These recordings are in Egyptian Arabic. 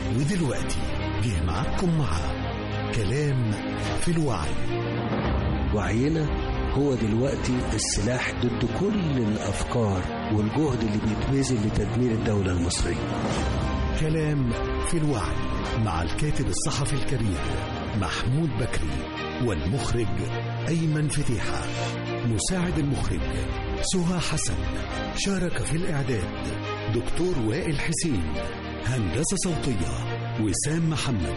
ودلوقتي جه معاكم مع كلام في الوعي وعينا هو دلوقتي السلاح ضد كل الأفكار والجهد اللي بيتبذل لتدمير الدولة المصرية كلام في الوعي مع الكاتب الصحفي الكبير محمود بكري والمخرج أيمن فتيحة مساعد المخرج سهى حسن شارك في الإعداد دكتور وائل حسين هندسة صوتية وسام محمد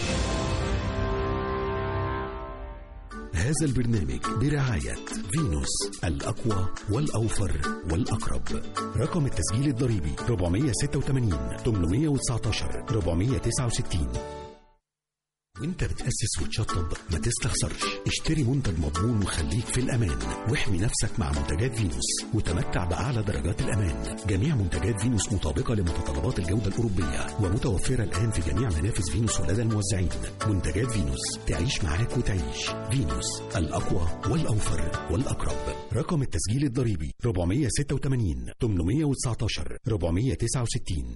هذا البرنامج برعاية فينوس الأقوى والأوفر والأقرب رقم التسجيل الضريبي 486 819 469 وانت بتأسس وتشطب ما تستخسرش اشتري منتج مضمون وخليك في الأمان واحمي نفسك مع منتجات فينوس وتمتع بأعلى درجات الأمان جميع منتجات فينوس مطابقة لمتطلبات الجودة الأوروبية ومتوفرة الآن في جميع منافذ فينوس ولدى الموزعين منتجات فينوس تعيش معاك وتعيش فينوس الأقوى والأوفر والأقرب رقم التسجيل الضريبي 486 819 469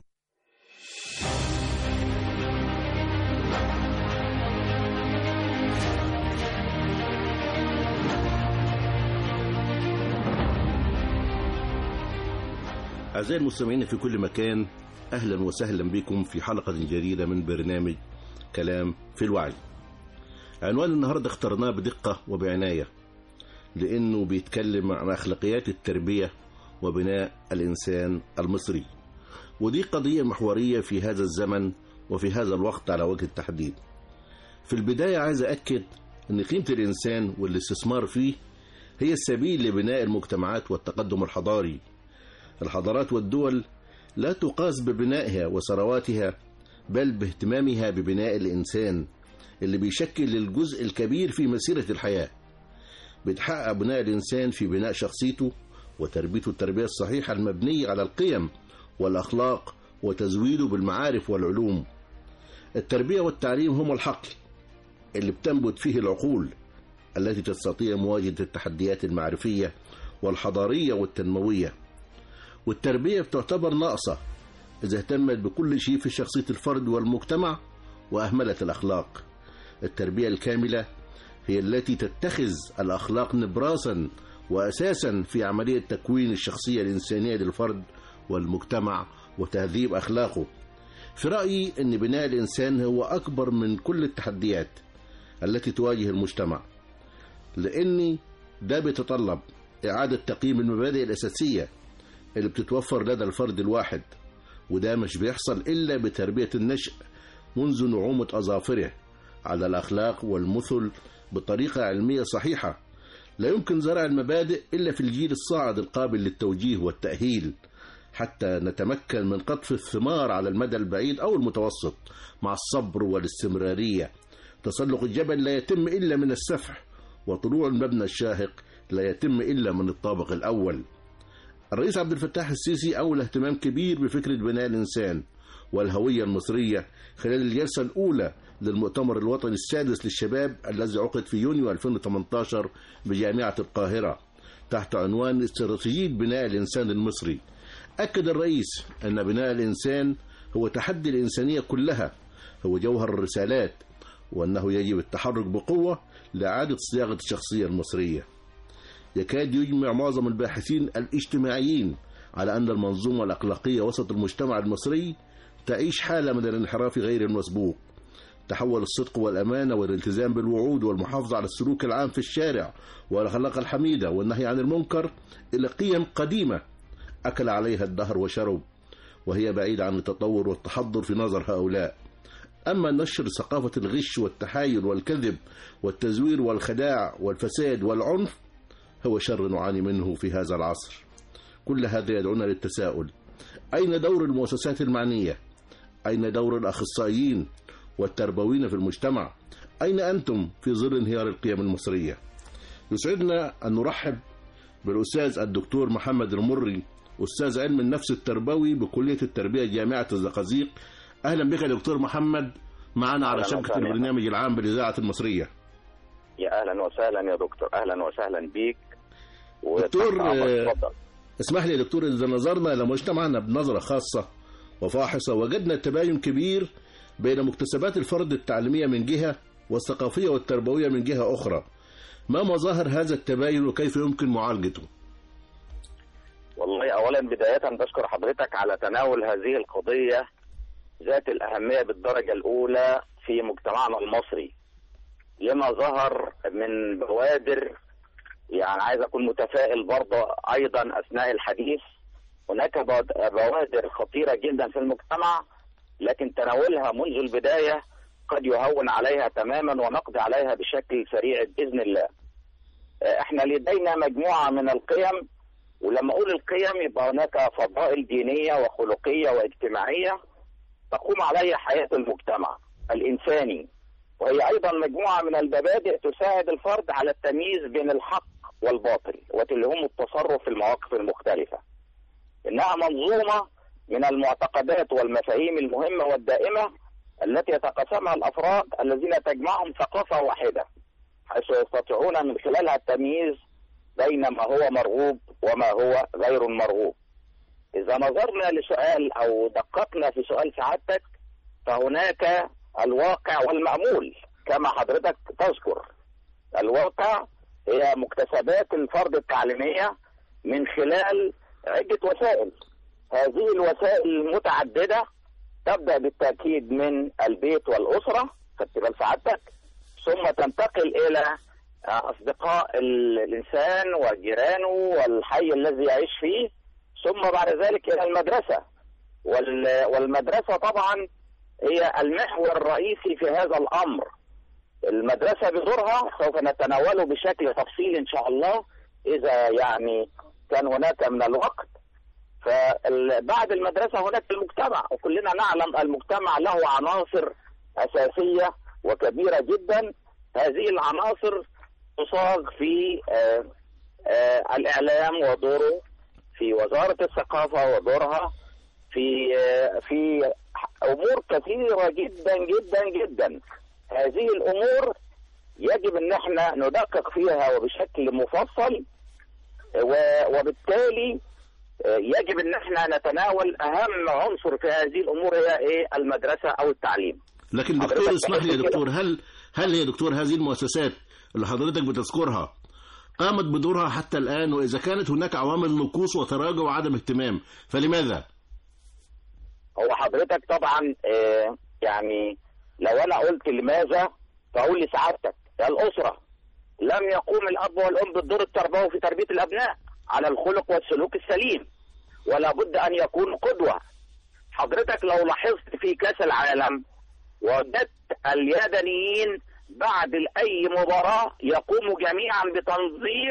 أعزائي المستمعين في كل مكان أهلا وسهلا بكم في حلقة جديدة من برنامج كلام في الوعي عنوان النهاردة اخترناه بدقة وبعناية لأنه بيتكلم عن أخلاقيات التربية وبناء الإنسان المصري ودي قضية محورية في هذا الزمن وفي هذا الوقت على وجه التحديد في البداية عايز أكد أن قيمة الإنسان والاستثمار فيه هي السبيل لبناء المجتمعات والتقدم الحضاري الحضارات والدول لا تقاس ببنائها وثرواتها بل باهتمامها ببناء الإنسان اللي بيشكل الجزء الكبير في مسيرة الحياة بتحقق بناء الإنسان في بناء شخصيته وتربيته التربية الصحيحة المبنية على القيم والأخلاق وتزويده بالمعارف والعلوم التربية والتعليم هم الحقل اللي بتنبت فيه العقول التي تستطيع مواجهة التحديات المعرفية والحضارية والتنموية والتربية بتعتبر ناقصة إذا اهتمت بكل شيء في شخصية الفرد والمجتمع وأهملت الأخلاق التربية الكاملة هي التي تتخذ الأخلاق نبراسا وأساسا في عملية تكوين الشخصية الإنسانية للفرد والمجتمع وتهذيب أخلاقه في رأيي أن بناء الإنسان هو أكبر من كل التحديات التي تواجه المجتمع لأن ده بيتطلب إعادة تقييم المبادئ الأساسية اللي بتتوفر لدى الفرد الواحد وده مش بيحصل إلا بتربية النشء منذ نعومة أظافره على الأخلاق والمثل بطريقة علمية صحيحة لا يمكن زرع المبادئ إلا في الجيل الصاعد القابل للتوجيه والتأهيل حتى نتمكن من قطف الثمار على المدى البعيد أو المتوسط مع الصبر والاستمرارية تسلق الجبل لا يتم إلا من السفح وطلوع المبنى الشاهق لا يتم إلا من الطابق الأول الرئيس عبد الفتاح السيسي أولى اهتمام كبير بفكرة بناء الإنسان والهوية المصرية خلال الجلسة الأولى للمؤتمر الوطني السادس للشباب الذي عقد في يونيو 2018 بجامعة القاهرة تحت عنوان استراتيجية بناء الإنسان المصري أكد الرئيس أن بناء الإنسان هو تحدي الإنسانية كلها هو جوهر الرسالات وأنه يجب التحرك بقوة لإعادة صياغة الشخصية المصرية يكاد يجمع معظم الباحثين الاجتماعيين على أن المنظومة الأخلاقية وسط المجتمع المصري تعيش حالة من الانحراف غير المسبوق تحول الصدق والأمانة والالتزام بالوعود والمحافظة على السلوك العام في الشارع والأخلاق الحميدة والنهي عن المنكر إلى قيم قديمة أكل عليها الدهر وشرب وهي بعيدة عن التطور والتحضر في نظر هؤلاء أما نشر ثقافة الغش والتحايل والكذب والتزوير والخداع والفساد والعنف هو شر نعاني منه في هذا العصر كل هذا يدعونا للتساؤل أين دور المؤسسات المعنية أين دور الأخصائيين والتربويين في المجتمع أين أنتم في ظل انهيار القيم المصرية يسعدنا أن نرحب بالأستاذ الدكتور محمد المري أستاذ علم النفس التربوي بكلية التربية جامعة الزقازيق أهلا بك يا دكتور محمد معنا على أهلاً شبكة وسهلاً. البرنامج العام بالإذاعة المصرية يا اهلا وسهلا يا دكتور اهلا وسهلا بيك دكتور، وتحت أمرك. آه، اتفضل اسمح لي يا دكتور إذا نظرنا لمجتمعنا بنظرة خاصة وفاحصة وجدنا تباين كبير بين مكتسبات الفرد التعليمية من جهة والثقافية والتربوية من جهة أخرى ما مظاهر هذا التباين وكيف يمكن معالجته والله اولا بدايه بشكر حضرتك على تناول هذه القضيه ذات الاهميه بالدرجه الاولى في مجتمعنا المصري لما ظهر من بوادر يعني عايز اكون متفائل برضه ايضا اثناء الحديث هناك بواد- بوادر خطيره جدا في المجتمع لكن تناولها منذ البدايه قد يهون عليها تماما ونقضي عليها بشكل سريع باذن الله. آه، احنا لدينا مجموعه من القيم ولما اقول القيم يبقى هناك فضائل دينيه وخلقيه واجتماعيه تقوم عليها حياه المجتمع الانساني وهي ايضا مجموعه من المبادئ تساعد الفرد على التمييز بين الحق والباطل وتلهم التصرف في المواقف المختلفه. انها منظومه من المعتقدات والمفاهيم المهمه والدائمه التي يتقاسمها الافراد الذين تجمعهم ثقافه واحده حيث يستطيعون من خلالها التمييز بين ما هو مرغوب وما هو غير مرغوب. إذا نظرنا لسؤال أو دققنا في سؤال سعادتك فهناك الواقع والمأمول كما حضرتك تذكر. الواقع هي مكتسبات الفرد التعليمية من خلال عدة وسائل. هذه الوسائل متعددة تبدأ بالتأكيد من البيت والأسرة خدت بال سعادتك ثم تنتقل إلى أصدقاء ال- الإنسان وجيرانه والحي الذي يعيش فيه ثم بعد ذلك إلى المدرسة وال- والمدرسة طبعا هي المحور الرئيسي في هذا الأمر المدرسة بدورها سوف نتناوله بشكل تفصيلي إن شاء الله إذا يعني كان هناك من الوقت فبعد المدرسة هناك المجتمع وكلنا نعلم المجتمع له عناصر أساسية وكبيرة جدا هذه العناصر تصاغ في آه، آه، الإعلام ودوره في وزارة الثقافة ودورها في آه، في أمور كثيرة جدا جدا جدا هذه الأمور يجب أن احنا ندقق فيها وبشكل مفصل و- وبالتالي آه، يجب ان احنا نتناول اهم عنصر في هذه الامور هي ايه المدرسه او التعليم لكن دكتور حضرتك اسمح لي يا تحب كده؟ دكتور هل هل يا دكتور هذه المؤسسات اللي حضرتك بتذكرها قامت بدورها حتى الآن وإذا كانت هناك عوامل نقوص وتراجع وعدم اهتمام فلماذا؟ هو حضرتك طبعا آه، يعني لو انا قلت لماذا فاقول لسعادتك الاسره لم يقوم الاب والام بالدور التربوي في تربيه الابناء على الخلق والسلوك السليم ولا بد ان يكون قدوه حضرتك لو لاحظت في كاس العالم وجدت اليدنيين بعد اي مباراه يقوموا جميعا بتنظيف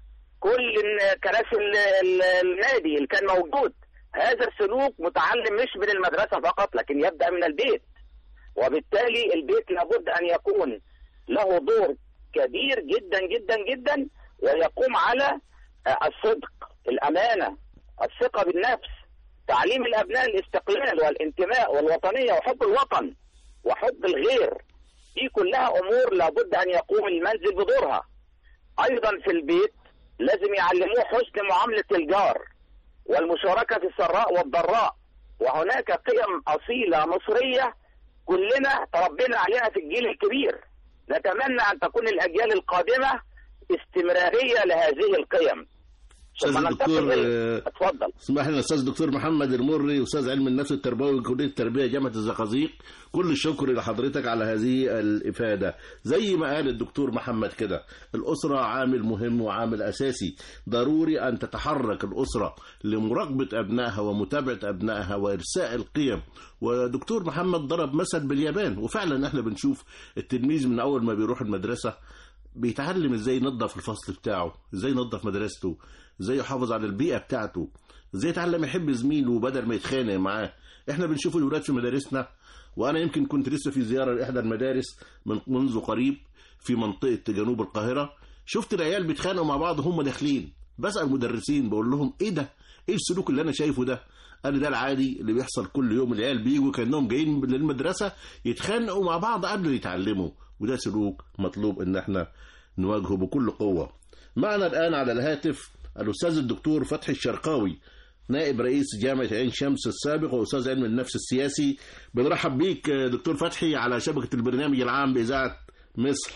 كل ال- كراسي ال- ال- النادي اللي كان موجود هذا السلوك متعلم مش من المدرسه فقط لكن يبدا من البيت وبالتالي البيت لابد ان يكون له دور كبير جدا جدا جدا ويقوم على آه، الصدق الامانه الثقه بالنفس تعليم الابناء الاستقلال والانتماء والوطنيه وحب الوطن وحب الغير دي كلها امور لابد ان يقوم المنزل بدورها ايضا في البيت لازم يعلموه حسن معامله الجار والمشاركه في السراء والضراء وهناك قيم اصيله مصريه كلنا تربينا عليها في الجيل الكبير نتمنى ان تكون الاجيال القادمه استمراريه لهذه القيم ثم أستاذ الدكتور ننتقل آه، إلى- اتفضل اسمح لي الاستاذ دكتور محمد المري استاذ علم النفس التربوي كليه التربيه جامعه الزقازيق كل الشكر لحضرتك على هذه الافاده زي ما قال الدكتور محمد كده الاسره عامل مهم وعامل اساسي ضروري ان تتحرك الاسره لمراقبه ابنائها ومتابعه ابنائها وارساء القيم ودكتور محمد ضرب مثل باليابان وفعلا احنا بنشوف التلميذ من اول ما بيروح المدرسه بيتعلم ازاي ينظف الفصل بتاعه ازاي ينظف مدرسته ازاي يحافظ على البيئه بتاعته ازاي يتعلم يحب زميله بدل ما يتخانق معاه احنا بنشوف الولاد في مدارسنا وانا يمكن كنت لسه في زياره لاحدى المدارس من منذ قريب في منطقه جنوب القاهره شفت العيال بيتخانقوا مع بعض هم داخلين بسال المدرسين بقول لهم ايه ده ايه السلوك اللي انا شايفه ده قال لي ده العادي اللي بيحصل كل يوم العيال بيجوا كانهم جايين للمدرسه يتخانقوا مع بعض قبل يتعلموا وده سلوك مطلوب ان احنا نواجهه بكل قوه معنا الان على الهاتف الاستاذ الدكتور فتحي الشرقاوي نائب رئيس جامعة عين شمس السابق وأستاذ علم النفس السياسي بنرحب بيك دكتور فتحي على شبكة البرنامج العام بإذاعة مصر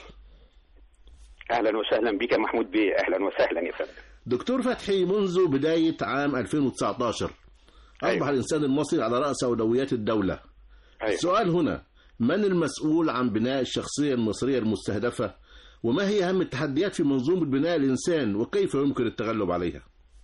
اهلا وسهلا بك يا محمود بيه اهلا وسهلا يا فندم دكتور فتحي منذ بداية عام 2019 أصبح أيوة. الإنسان المصري على رأس أولويات الدولة أيوة. السؤال هنا من المسؤول عن بناء الشخصية المصرية المستهدفة وما هي أهم التحديات في منظومة بناء الإنسان وكيف يمكن التغلب عليها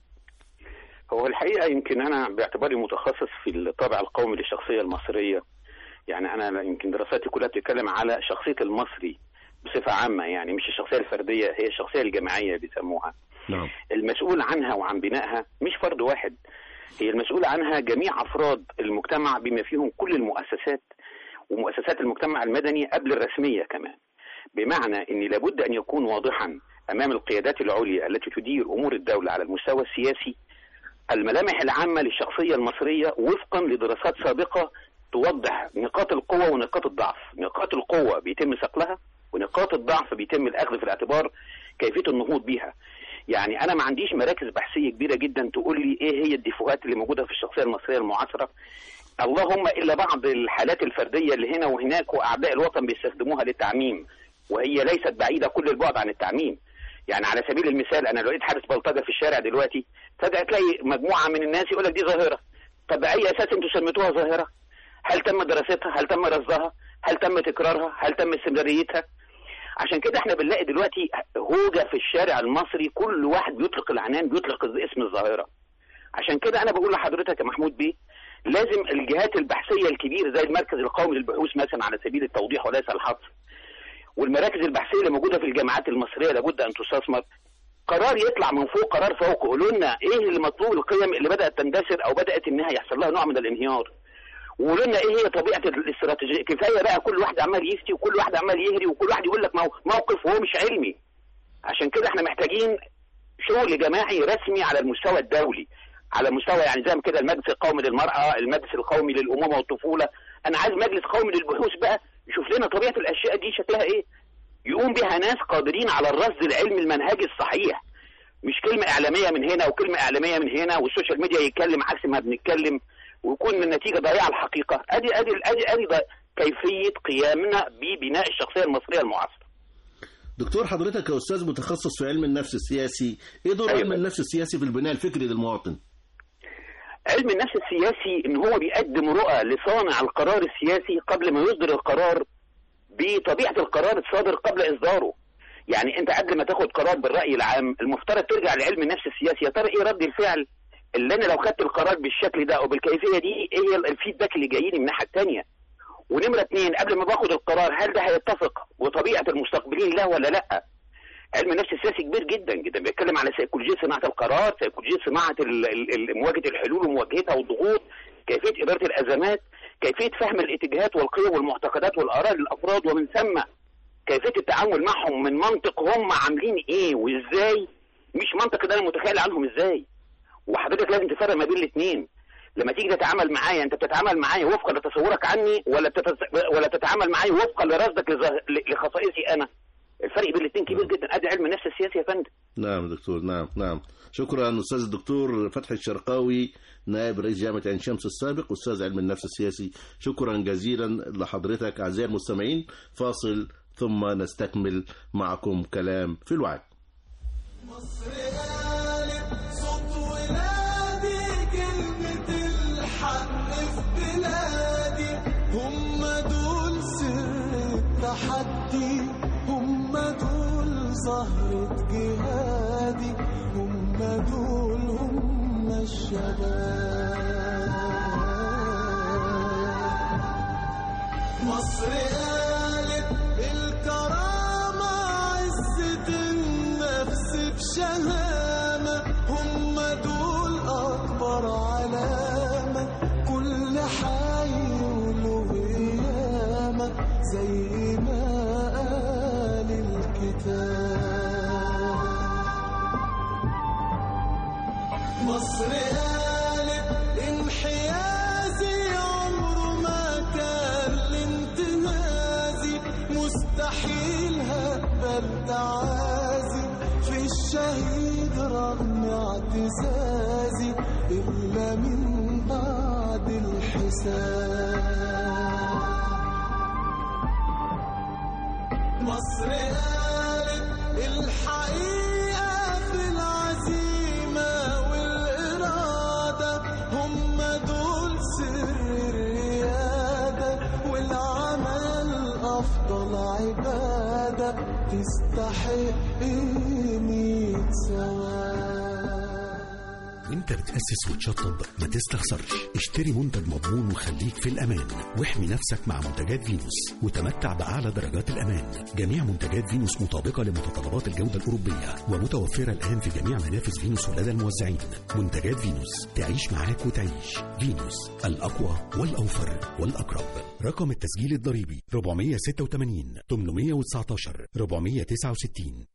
هو الحقيقه يمكن انا باعتباري متخصص في الطابع القومي للشخصيه المصريه يعني انا يمكن دراساتي كلها بتتكلم على شخصيه المصري بصفه عامه يعني مش الشخصيه الفرديه هي الشخصيه الجماعيه بيسموها نعم المسؤول عنها وعن بنائها مش فرد واحد هي المسؤول عنها جميع افراد المجتمع بما فيهم كل المؤسسات ومؤسسات المجتمع المدني قبل الرسميه كمان بمعنى ان لابد ان يكون واضحا امام القيادات العليا التي تدير امور الدوله على المستوى السياسي الملامح العامه للشخصيه المصريه وفقا لدراسات سابقه توضح نقاط القوه ونقاط الضعف، نقاط القوه بيتم صقلها ونقاط الضعف بيتم الاخذ في الاعتبار كيفيه النهوض بها. يعني انا ما عنديش مراكز بحثيه كبيره جدا تقول لي ايه هي الديفوهات اللي موجوده في الشخصيه المصريه المعاصره اللهم الا بعض الحالات الفرديه اللي هنا وهناك واعداء الوطن بيستخدموها للتعميم وهي ليست بعيده كل البعد عن التعميم يعني على سبيل المثال انا لو لقيت حادث بلطجه في الشارع دلوقتي فجاه تلاقي مجموعه من الناس يقول لك دي ظاهره طب باي اساس انتوا سميتوها ظاهره؟ هل تم دراستها؟ هل تم رصدها؟ هل تم تكرارها؟ هل تم استمراريتها؟ عشان كده احنا بنلاقي دلوقتي هوجه في الشارع المصري كل واحد بيطلق العنان بيطلق اسم الظاهره عشان كده انا بقول لحضرتك يا محمود بيه لازم الجهات البحثيه الكبيره زي المركز القومي للبحوث مثلا على سبيل التوضيح وليس الحصر والمراكز البحثيه اللي موجوده في الجامعات المصريه لابد ان تستثمر قرار يطلع من فوق قرار فوق قولوا لنا ايه اللي مطلوب القيم اللي بدات تندثر او بدات انها يحصل لها نوع من الانهيار وقولوا لنا ايه هي طبيعه الاستراتيجيه كفايه بقى كل واحد عمال يفتي وكل واحد عمال يهري وكل واحد يقول لك مو- موقف وهو مش علمي عشان كده احنا محتاجين شغل جماعي رسمي على المستوى الدولي على مستوى يعني زي ما كده المجلس القومي للمرأة المجلس القومي للأمومة والطفولة أنا عايز مجلس قومي للبحوث بقى يشوف لنا طبيعة الأشياء دي شكلها إيه يقوم بها ناس قادرين على الرصد العلمي المنهجي الصحيح مش كلمة إعلامية من هنا وكلمة إعلامية من هنا والسوشيال ميديا يتكلم عكس ما بنتكلم ويكون النتيجة ضياع الحقيقة أدي أدي أدي أدي ض- كيفية قيامنا ببناء الشخصية المصرية المعاصرة دكتور حضرتك كأستاذ متخصص في علم النفس السياسي إيه دور أيوة. علم النفس السياسي في البناء الفكري للمواطن علم النفس السياسي ان هو بيقدم رؤى لصانع القرار السياسي قبل ما يصدر القرار بطبيعه القرار الصادر قبل اصداره يعني انت قبل ما تاخد قرار بالراي العام المفترض ترجع لعلم النفس السياسي يا ترى ايه رد الفعل اللي انا لو خدت القرار بالشكل ده او بالكيفيه دي ايه هي الفيدباك اللي جاي لي من الناحيه الثانيه ونمره اثنين قبل ما باخد القرار هل ده هيتفق وطبيعه المستقبلين له ولا لا علم النفس السياسي كبير جدا جدا بيتكلم على سيكولوجيه صناعه القرار سيكولوجيه صناعه ال- ال- ال- مواجهه الحلول ومواجهتها والضغوط كيفيه اداره الازمات كيفيه فهم الاتجاهات والقيم والمعتقدات والاراء للافراد ومن ثم كيفيه التعامل معهم من منطق هم عاملين ايه وازاي مش منطق ده انا متخيل عنهم ازاي وحضرتك لازم تفرق ما بين الاثنين لما تيجي تتعامل معايا انت بتتعامل معايا وفقا لتصورك عني ولا بتتز... ولا تتعامل معايا وفقا لرصدك لظه- ل- لخصائصي انا الفرق بين الاثنين كبير جدا ادي علم النفس السياسي يا فندم نعم دكتور نعم نعم شكرا أستاذ الدكتور فتحي الشرقاوي نائب رئيس جامعة عين شمس السابق أستاذ علم النفس السياسي شكرا جزيلا لحضرتك أعزائي المستمعين فاصل ثم نستكمل معكم كلام في الوعي مصر قالت صوت ولادي كلمة الحق في بلادي هم دول سر التحدي هم دول زهرة جهادي هم دول هم الشباب مصر قالت الكرامة عزة النفس بشهامة هم دول أكبر علامة كل حي وله قيامة زي ما قال الكتاب مصر قالت انحيازي عمره ما كان الانتهازي مستحيل هقبل تعازي في الشهيد رغم اعتزازي إلا من بعد الحساب مصر قالت الحقيقة في العزيمة والإرادة هم دول سر الريادة والعمل أفضل عبادة تستحق مية ثواب وانت بتأسس وتشطب ما تستخسرش اشتري منتج مضمون وخليك في الأمان واحمي نفسك مع منتجات فينوس وتمتع بأعلى درجات الأمان جميع منتجات فينوس مطابقة لمتطلبات الجودة الأوروبية ومتوفرة الآن في جميع منافذ فينوس ولدى الموزعين منتجات فينوس تعيش معاك وتعيش فينوس الأقوى والأوفر والأقرب رقم التسجيل الضريبي 486 819 469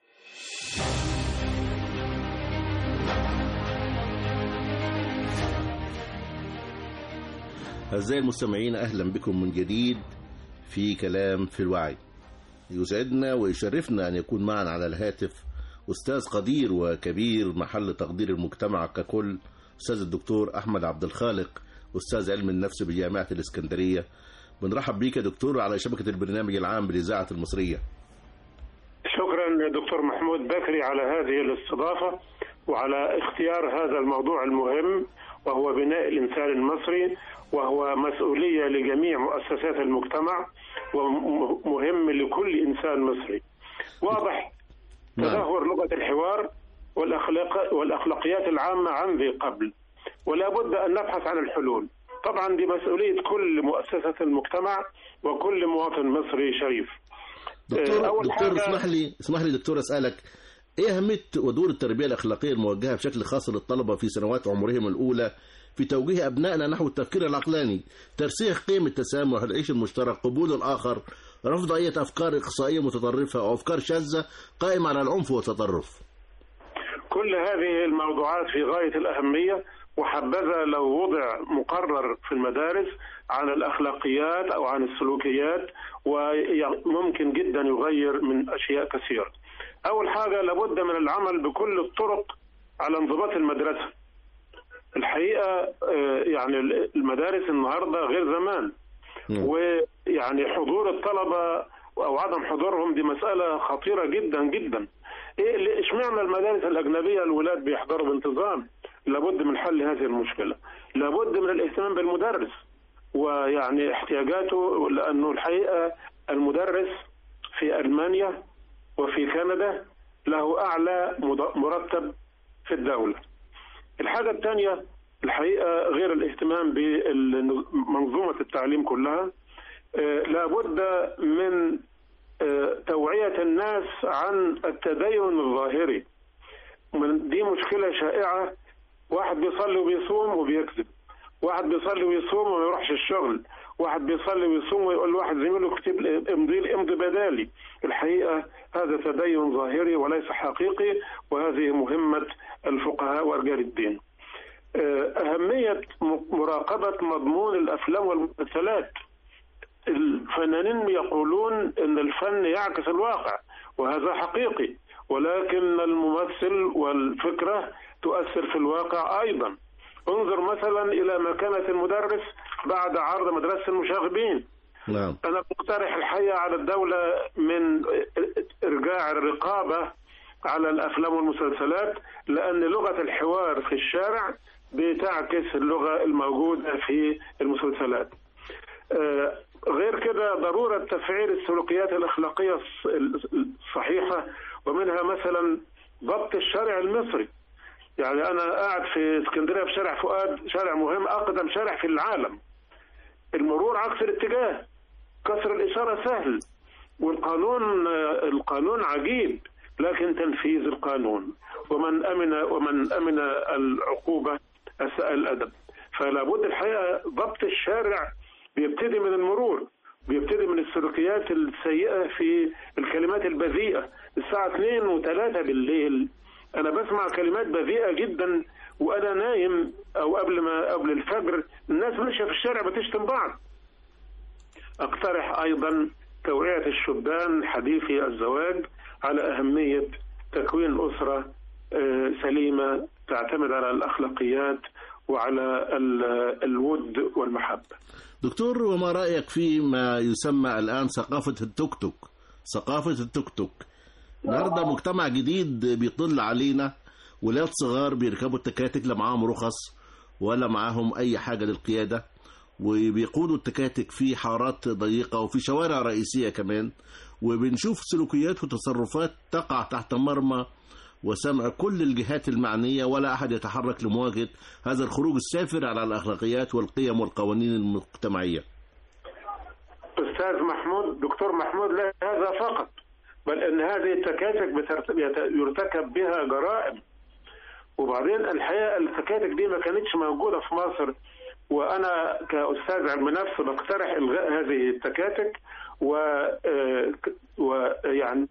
أعزائي المستمعين أهلا بكم من جديد في كلام في الوعي يسعدنا ويشرفنا أن يكون معنا على الهاتف أستاذ قدير وكبير محل تقدير المجتمع ككل أستاذ الدكتور أحمد عبد الخالق أستاذ علم النفس بجامعة الإسكندرية بنرحب بيك يا دكتور على شبكة البرنامج العام بالإذاعة المصرية شكرا دكتور محمود بكري على هذه الاستضافة وعلى اختيار هذا الموضوع المهم وهو بناء الإنسان المصري وهو مسؤولية لجميع مؤسسات المجتمع ومهم لكل إنسان مصري واضح نعم. تدهور لغة الحوار والأخلاق والأخلاقيات العامة عن ذي قبل ولا بد أن نبحث عن الحلول طبعا دي مسؤولية كل مؤسسة المجتمع وكل مواطن مصري شريف دكتور أول دكتور حاجة- اسمح لي اسمح لي دكتور أسألك إيه أهمية ودور التربية الأخلاقية الموجهة بشكل خاص للطلبة في سنوات عمرهم الأولى في توجيه أبنائنا نحو التفكير العقلاني ترسيخ قيم التسامح العيش المشترك قبول الآخر رفض أي أفكار إقصائية متطرفة أو أفكار شاذة قائمة على العنف والتطرف كل هذه الموضوعات في غاية الأهمية وحبذا لو وضع مقرر في المدارس عن الأخلاقيات أو عن السلوكيات وممكن جدا يغير من أشياء كثيرة أول حاجة لابد من العمل بكل الطرق على انضباط المدرسة الحقيقة آه، يعني المدارس النهاردة غير زمان ويعني حضور الطلبة أو عدم حضورهم دي مسألة خطيرة جدا جدا ايه اللي- اشمعنى المدارس الاجنبيه الولاد بيحضروا بانتظام لابد من حل هذه المشكله لابد من الاهتمام بالمدرس ويعني احتياجاته لانه الحقيقه المدرس في المانيا وفي كندا له اعلى مد- مرتب في الدوله الحاجه الثانيه الحقيقه غير الاهتمام بمنظومه التعليم كلها آه، لابد من آه، توعية الناس عن التدين الظاهري من- دي مشكلة شائعة واحد بيصلي وبيصوم وبيكذب واحد بيصلي ويصوم وما يروحش الشغل واحد بيصلي ويصوم ويقول لواحد زميله اكتب لي امضي لي امضي بدالي الحقيقة هذا تدين ظاهري وليس حقيقي وهذه مهمة الفقهاء ورجال الدين آه، أهمية م- مراقبة مضمون الأفلام والمسلسلات الفنانين يقولون ان الفن يعكس الواقع وهذا حقيقي ولكن الممثل والفكره تؤثر في الواقع ايضا انظر مثلا الى مكانه المدرس بعد عرض مدرسه المشاغبين نعم انا مقترح الحقيقه على الدوله من ارجاع الرقابه على الافلام والمسلسلات لان لغه الحوار في الشارع بتعكس اللغه الموجوده في المسلسلات آه، غير كده ضرورة تفعيل السلوكيات الأخلاقية الص- الصحيحة ومنها مثلا ضبط الشارع المصري يعني أنا قاعد في اسكندرية في شارع فؤاد شارع مهم أقدم شارع في العالم المرور عكس الاتجاه كسر الإشارة سهل والقانون آه، القانون عجيب لكن تنفيذ القانون ومن أمن ومن أمن العقوبة أساء الأدب فلا بد الحقيقة ضبط الشارع بيبتدي من المرور بيبتدي من السلوكيات السيئة في الكلمات البذيئة الساعة 2 و3 بالليل أنا بسمع كلمات بذيئة جدا وأنا نايم أو قبل ما قبل الفجر الناس ماشية في الشارع بتشتم بعض أقترح أيضا توعية الشبان حديثي الزواج على أهمية تكوين أسرة آه، سليمة تعتمد على الأخلاقيات وعلى ال- الود والمحبة دكتور وما رأيك في ما يسمى الآن ثقافة التوك توك ثقافة التوك توك النهارده مجتمع جديد بيطل علينا ولاد صغار بيركبوا التكاتك لا معاهم رخص ولا معاهم أي حاجة للقيادة وبيقودوا التكاتك في حارات ضيقة وفي شوارع رئيسية كمان وبنشوف سلوكيات وتصرفات تقع تحت مرمى وسمع كل الجهات المعنية ولا أحد يتحرك لمواجهة هذا الخروج السافر على الأخلاقيات والقيم والقوانين المجتمعية أستاذ محمود دكتور محمود لا هذا فقط بل أن هذه التكاتك بترت- يت- يرتكب بها جرائم وبعدين الحقيقة التكاتك دي ما كانتش موجودة في مصر وأنا كأستاذ علم نفس بقترح إلغاء هذه التكاتك و آه، ك- ويعني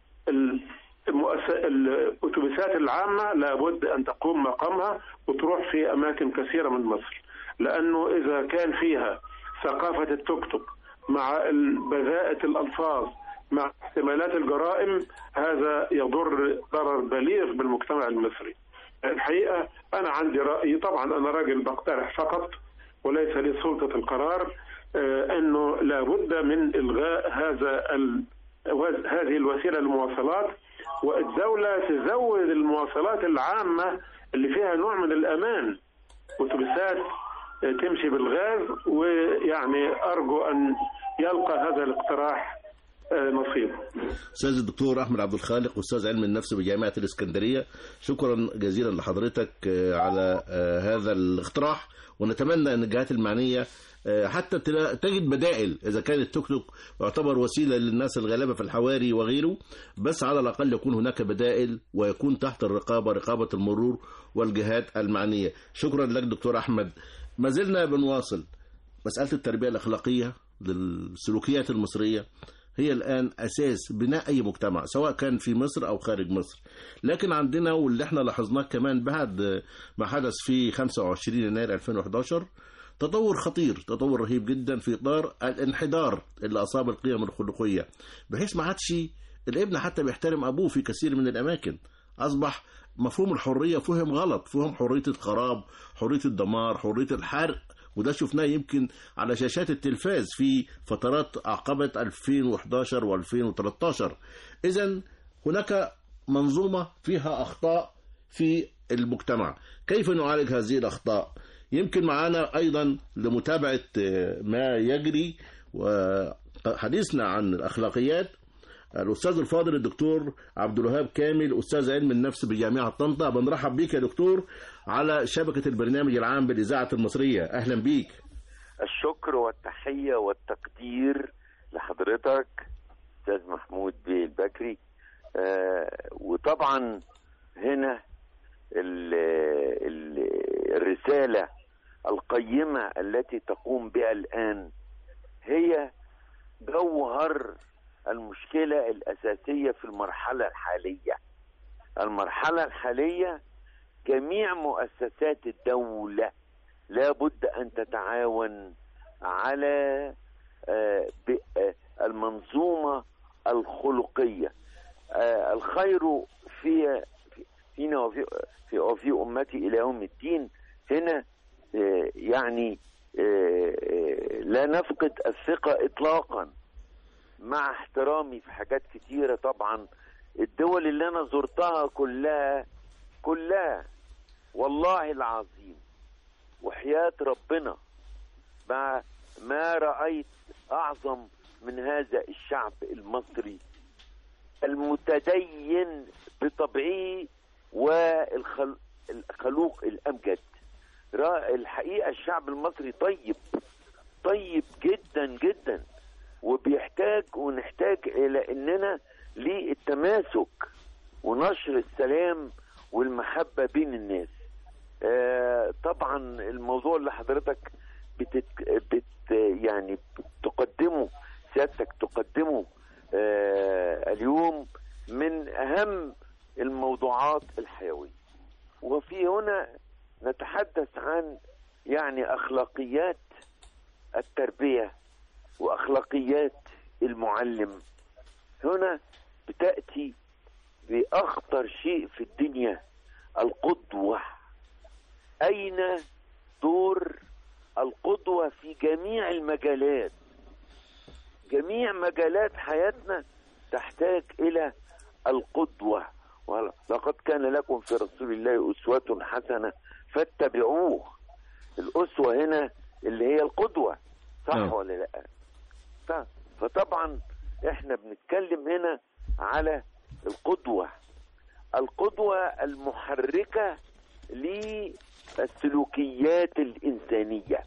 ال- المؤس- الأتوبيسات العامة لابد أن تقوم مقامها وتروح في أماكن كثيرة من مصر لأنه إذا كان فيها ثقافة التوك توك مع ال- بذاءة الألفاظ مع احتمالات الجرائم هذا يضر ضرر بليغ بالمجتمع المصري الحقيقة أنا عندي رأي طبعا أنا راجل بقترح فقط وليس لي سلطة القرار آه، أنه لابد من إلغاء هذا ال... هذه الوسيلة للمواصلات والدولة تزود المواصلات العامة اللي فيها نوع من الأمان أتوبيسات آه، تمشي بالغاز ويعني أرجو أن يلقى هذا الاقتراح آه، نصيبه أستاذ الدكتور أحمد عبد الخالق أستاذ علم النفس بجامعة الإسكندرية شكرا جزيلا لحضرتك آه، على آه، هذا الاقتراح ونتمنى أن الجهات المعنية آه، حتى تلا- تجد بدائل إذا كان التوك توك يعتبر وسيلة للناس الغلابة في الحواري وغيره بس على الأقل يكون هناك بدائل ويكون تحت الرقابة رقابة المرور والجهات المعنية شكرا لك دكتور أحمد ما زلنا بنواصل مسألة التربية الأخلاقية للسلوكيات المصرية هي الآن أساس بناء أي مجتمع سواء كان في مصر أو خارج مصر لكن عندنا واللي احنا لاحظناه كمان بعد ما حدث في 25 يناير 2011 تطور خطير تطور رهيب جدا في إطار الانحدار اللي أصاب القيم الخلقية بحيث ما عادش الابن حتى بيحترم أبوه في كثير من الأماكن أصبح مفهوم الحرية فهم غلط فهم حرية الخراب حرية الدمار حرية الحرق وده شفناه يمكن على شاشات التلفاز في فترات عقبة 2011 و2013 إذا هناك منظومة فيها أخطاء في المجتمع كيف نعالج هذه الأخطاء يمكن معنا أيضا لمتابعة آه، ما يجري وحديثنا عن الأخلاقيات الأستاذ الفاضل الدكتور عبد الوهاب كامل أستاذ علم النفس بجامعة طنطا بنرحب بيك يا دكتور على شبكة البرنامج العام بالإذاعة المصرية أهلا بيك الشكر والتحية والتقدير لحضرتك أستاذ محمود بيه البكري آه وطبعا هنا ال ال الرسالة القيمة التي تقوم بها الآن هي جوهر المشكلة الأساسية في المرحلة الحالية المرحلة الحالية جميع مؤسسات الدولة لابد أن تتعاون على آه، ب- آه، المنظومة الخلقية آه، الخير في في- فينا وفي في, وفي أمتي إلى يوم الدين هنا آه، يعني آه، آه، لا نفقد الثقة إطلاقا مع احترامي في حاجات كتيرة طبعا الدول اللي أنا زرتها كلها كلها والله العظيم وحياة ربنا ما ما رأيت أعظم من هذا الشعب المصري المتدين بطبعه والخلوق الأمجد را- الحقيقة الشعب المصري طيب طيب جدا جدا وبيحتاج ونحتاج إلى أننا للتماسك ونشر السلام والمحبة بين الناس آه، طبعا الموضوع اللي حضرتك بتت... بت يعني تقدمه سيادتك تقدمه آه، اليوم من اهم الموضوعات الحيويه وفي هنا نتحدث عن يعني اخلاقيات التربيه واخلاقيات المعلم هنا بتاتي باخطر شيء في الدنيا القدوة أين دور القدوة في جميع المجالات جميع مجالات حياتنا تحتاج إلى القدوة ولقد كان لكم في رسول الله أسوة حسنة فاتبعوه الأسوة هنا اللي هي القدوة صح نعم. ولا لا ف- فطبعا احنا بنتكلم هنا على القدوة القدوة المحركة للسلوكيات الإنسانية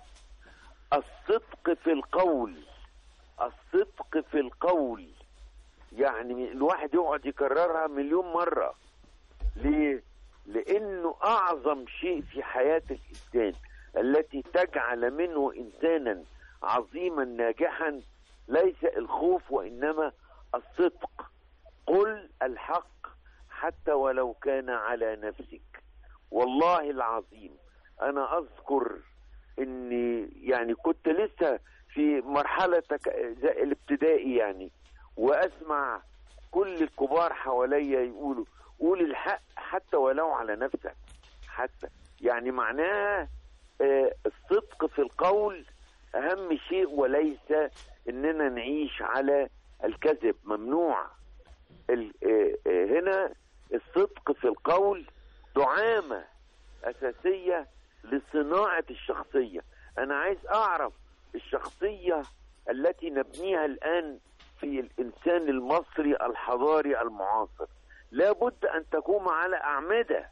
الصدق في القول الصدق في القول يعني الواحد يقعد يكررها مليون مرة ليه؟ لأنه أعظم شيء في حياة الإنسان التي تجعل منه إنسانا عظيما ناجحا ليس الخوف وإنما الصدق قل الحق حتى ولو كان على نفسك والله العظيم أنا أذكر إني يعني كنت لسه في مرحلة تك- زي الابتدائي يعني وأسمع كل الكبار حواليا يقولوا قول الحق حتى ولو على نفسك حتى يعني معناها آه، الصدق في القول أهم شيء وليس إننا نعيش على الكذب ممنوع ال- آه، آه، هنا الصدق في القول دعامة أساسية لصناعة الشخصية أنا عايز أعرف الشخصية التي نبنيها الآن في الإنسان المصري الحضاري المعاصر لابد أن تقوم على أعمدة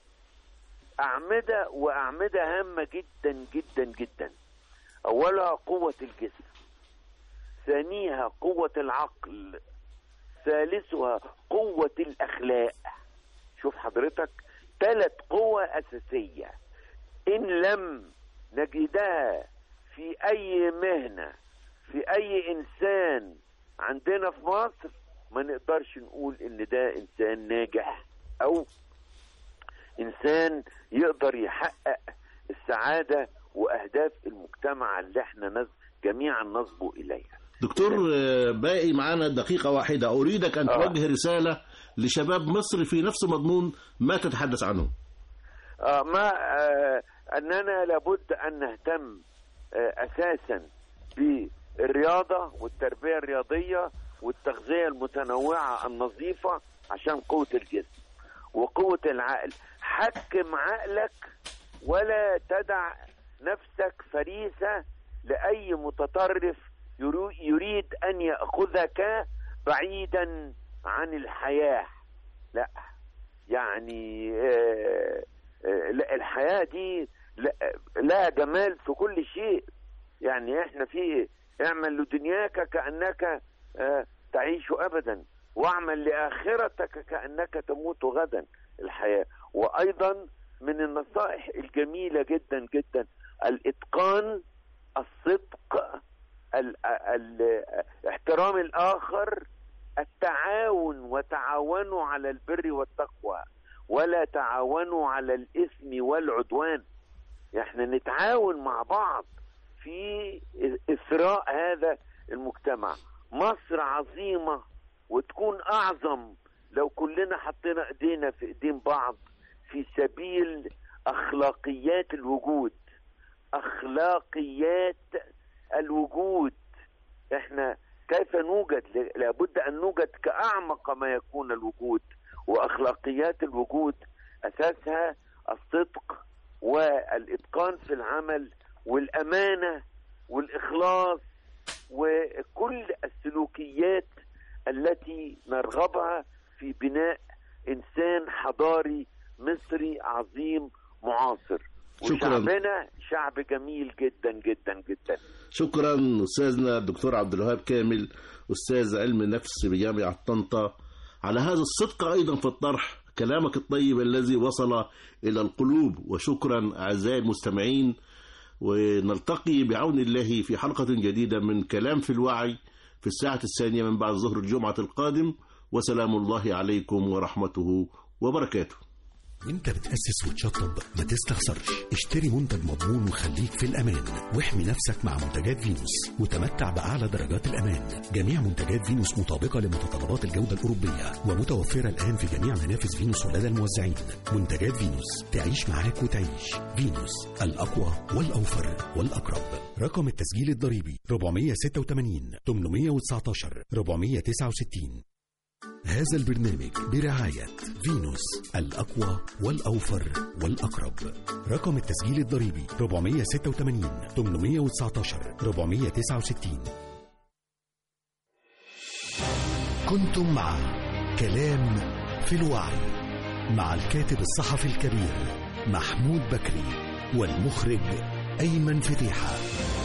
أعمدة وأعمدة هامة جدا جدا جدا أولها قوة الجسم ثانيها قوة العقل ثالثها قوة الأخلاق شوف حضرتك ثلاث قوى أساسية إن لم نجدها في أي مهنة في أي إنسان عندنا في مصر ما نقدرش نقول إن ده إنسان ناجح أو إنسان يقدر يحقق السعادة وأهداف المجتمع اللي احنا نز... جميعا نصبو إليها دكتور آه، باقي معانا دقيقة واحدة أريدك أن آه. توجه رسالة لشباب مصر في نفس مضمون ما تتحدث عنه آه ما آه أننا لابد أن نهتم آه أساسا بالرياضة والتربية الرياضية والتغذية المتنوعة النظيفة عشان قوة الجسم وقوة العقل حكم عقلك ولا تدع نفسك فريسة لأي متطرف يرو- يريد أن يأخذك بعيدا عن الحياة لا يعني آه، آه، لا، الحياة دي لا- لها جمال في كل شيء يعني احنا في اعمل لدنياك كأنك آه، تعيش أبدا واعمل لآخرتك كأنك تموت غدا الحياة وأيضا من النصائح الجميلة جدا جدا الإتقان الصدق ال- ال- احترام الآخر التعاون وتعاونوا على البر والتقوى ولا تعاونوا على الإثم والعدوان احنا نتعاون مع بعض في إثراء هذا المجتمع مصر عظيمة وتكون أعظم لو كلنا حطينا إيدينا في إيدين بعض في سبيل أخلاقيات الوجود أخلاقيات الوجود احنا كيف نوجد ل- لابد ان نوجد كاعمق ما يكون الوجود واخلاقيات الوجود اساسها الصدق والاتقان في العمل والامانه والاخلاص وكل السلوكيات التي نرغبها في بناء انسان حضاري مصري عظيم معاصر شكراً. وشعبنا شعب جميل جدا جدا جدا شكرا أستاذنا الدكتور عبد الوهاب كامل أستاذ علم نفس بجامعة طنطا على هذا الصدق أيضا في الطرح كلامك الطيب الذي وصل إلى القلوب وشكرا أعزائي المستمعين ونلتقي بعون الله في حلقة جديدة من كلام في الوعي في الساعة الثانية من بعد ظهر الجمعة القادم وسلام الله عليكم ورحمته وبركاته وانت بتأسس وتشطب ما تستخسرش اشتري منتج مضمون وخليك في الأمان واحمي نفسك مع منتجات فينوس وتمتع بأعلى درجات الأمان جميع منتجات فينوس مطابقة لمتطلبات الجودة الأوروبية ومتوفرة الآن في جميع منافذ فينوس ولدى الموزعين منتجات فينوس تعيش معاك وتعيش فينوس الأقوى والأوفر والأقرب رقم التسجيل الضريبي 486 819 469 هذا البرنامج برعاية فينوس الأقوى والأوفر والأقرب رقم التسجيل الضريبي 486 819 469 كنتم مع كلام في الوعي مع الكاتب الصحفي الكبير محمود بكري والمخرج أيمن فتيحة